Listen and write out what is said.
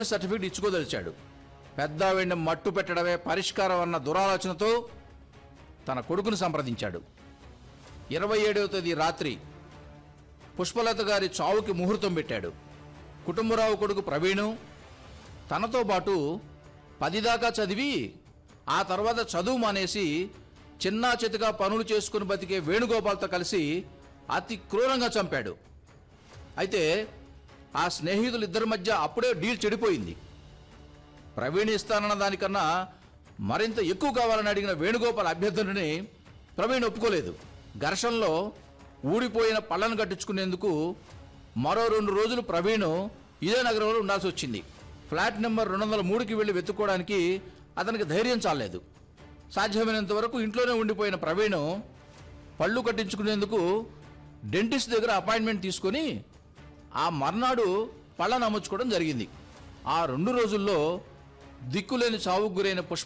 certificate ఇచ్చుకోదలిచాడు పెద్ద ఆవిడ్ని మట్టు పెట్టడమే పరిష్కారం అన్న దురాలోచనతో తన కొడుకును సంప్రదించాడు ఇరవై ఏడవ తేదీ రాత్రి పుష్పలత గారి చావుకి ముహూర్తం పెట్టాడు కుటుంబరావు కొడుకు ప్రవీణు తనతో పాటు పది దాకా చదివి ఆ తర్వాత చదువు మానేసి చిన్నా చితగా పనులు చేసుకుని బతికే వేణుగోపాల్తో కలిసి అతి క్రూరంగా చంపాడు అయితే ఆ స్నేహితులు ఇద్దరి మధ్య అప్పుడే డీల్ చెడిపోయింది ప్రవీణ్ ఇస్తానన్న దానికన్నా మరింత ఎక్కువ కావాలని అడిగిన వేణుగోపాల్ అభ్యర్థుని ప్రవీణ్ ఒప్పుకోలేదు ఘర్షణలో ఊడిపోయిన పళ్ళను కట్టించుకునేందుకు మరో రెండు రోజులు ప్రవీణ్ ఇదే నగరంలో ఉండాల్సి వచ్చింది ఫ్లాట్ నెంబర్ రెండు వందల మూడుకి వెళ్ళి వెతుక్కోవడానికి అతనికి ధైర్యం చాలేదు సాధ్యమైనంత వరకు ఇంట్లోనే ఉండిపోయిన ప్రవీణ్ పళ్ళు కట్టించుకునేందుకు డెంటిస్ట్ దగ్గర అపాయింట్మెంట్ తీసుకొని ఆ మర్నాడు పళ్ళను అమర్చుకోవడం జరిగింది ఆ రెండు రోజుల్లో దిక్కులేని చావుకు గురైన పుష్ప